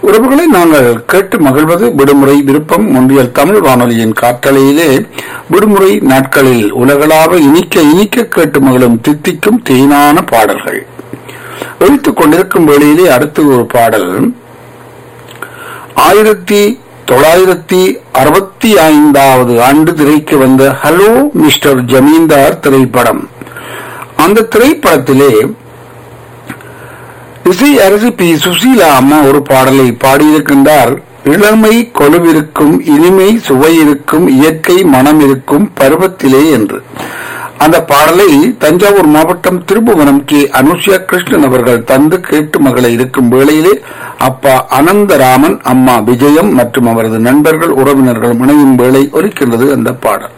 உறவுகளை நாங்கள் கேட்டு மகிழ்வது விடுமுறை விருப்பம் ஒன்றியல் தமிழ் வானொலியின் காற்றலையிலே விடுமுறை நாட்களில் உலகளாவ இனிக்க இனிக்க கேட்டு மகிழும் தித்திக்கும் தேனான பாடல்கள் ஒழித்துக் கொண்டிருக்கும் வேளையிலே அடுத்து ஒரு பாடல் ஆயிரத்தி தொள்ளாயிரத்தி அறுபத்தி ஐந்தாவது ஆண்டு திரைக்கு வந்த ஹலோ மிஸ்டர் ஜமீன்தார் திரைப்படம் அந்த திரைப்படத்திலே இசை அரசு பி சுசீலா அம்மா ஒரு பாடலை பாடியிருக்கின்றார் இளமை கொலுவிருக்கும் இனிமை சுவையிருக்கும் இயற்கை மனம் இருக்கும் பருவத்திலே என்று அந்த பாடலை தஞ்சாவூர் மாவட்டம் திருப்புவனம் கே அனுஷ்யா கிருஷ்ணன் அவர்கள் தந்து கேட்டு மகளை இருக்கும் வேளையிலே அப்பா அனந்தராமன் அம்மா விஜயம் மற்றும் அவரது நண்பர்கள் உறவினர்கள் இணையும் வேளை ஒலிக்கின்றது அந்த பாடல்